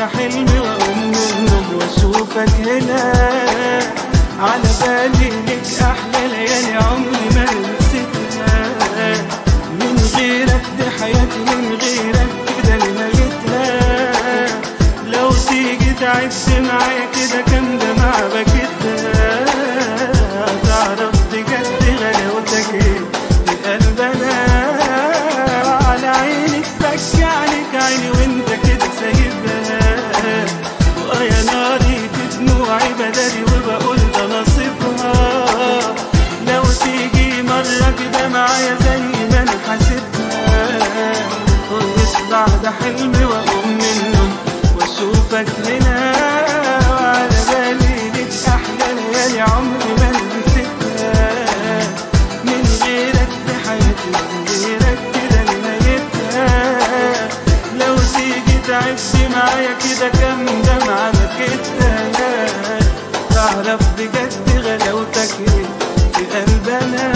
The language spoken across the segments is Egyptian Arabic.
بعد حلمي واقوم من النوم واشوفك هنا على بالي لك احلى ليالي عمري ما نسيتها من غيرك دي حياتي من غيرك كده نهايتها لو تيجي تعد معايا كده كام دمعة بكتها تعرف بجد غلاوتك ايه في قلبنا على عينك بشعنك عيني وانت كده سايبها ويا ناري في دموعي بداري وبقول ده نصيبها لو تيجي مرة كده معايا زي ما انا حاسبها خلص بعد حلمي واقوم من النوم واشوفك هنا وعلى بالي لك احلى ليالي عمري ما نسيتها من غيرك في حياتي من غيرك كده نهايتها لو تيجي تعيش معايا كده كام دمعة بكتها تعرف بجد غلاوتك ايه في قلبنا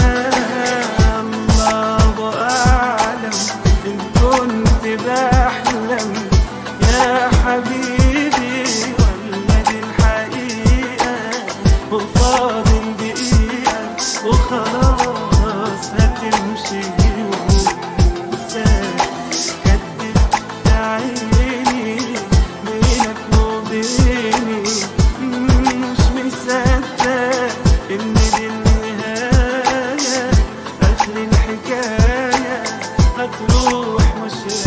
الله أعلم إن كنت بحلم يا حبيبي ولا دي الحقيقة وفاضل دقيقة وخلاص هتمشي وتنساك كدبت عيني بينك وبيني مش مصدق إن دي النهاية آخر الحكاية هتروح مش